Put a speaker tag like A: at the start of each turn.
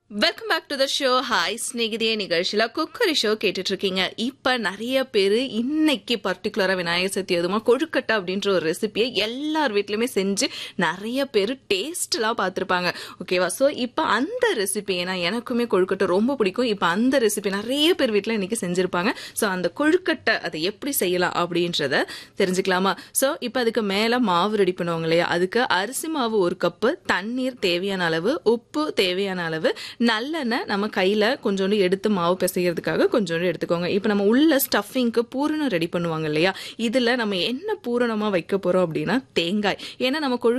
A: welcome back to the show hi ஸ்நேகிதிய நிகழ்ச்சியில cookery show கேட்டுட்டு இருக்கீங்க இப்ப நிறைய பேர் இன்னைக்கு பர்டிகுலரா விநாயகர் சதுர்த்தி அதுமா கொழுக்கட்டை அப்படின்ற ஒரு ரெசிபியை எல்லார் வீட்லயுமே செஞ்சு நிறைய பேர் டேஸ்ட்லாம் பார்த்துருப்பாங்க ஓகேவா ஸோ இப்போ அந்த ரெசிபி ஏன்னா எனக்குமே கொழுக்கட்டை ரொம்ப பிடிக்கும் இப்போ அந்த ரெசிபி நிறைய பேர் வீட்டில் இன்னைக்கு செஞ்சிருப்பாங்க ஸோ அந்த கொழுக்கட்டை அதை எப்படி செய்யலாம் அப்படின்றத தெரிஞ்சுக்கலாமா ஸோ இப்போ அதுக்கு மேலே மாவு ரெடி பண்ணுவாங்க இல்லையா அதுக்கு அரிசி மாவு ஒரு கப்பு தண்ணீர் தேவையான அளவு உப்பு தேவையான அளவு நல்லெண்ணெய் நம்ம கையில் கொஞ்சோண்டு எடுத்து மாவு பிசைகிறதுக்காக கொஞ்சோண்டு எடுத்துக்கோங்க இப்போ நம்ம உள்ள ஸ்டஃபிங்க்கு பூரணம் ரெடி பண்ணுவாங்க இல்லையா இதில் நம்ம என்ன பூரணமாக வைக்க போகிறோம் அப்படின்னா தேங்காய் ஏன்னா நம்ம கொழு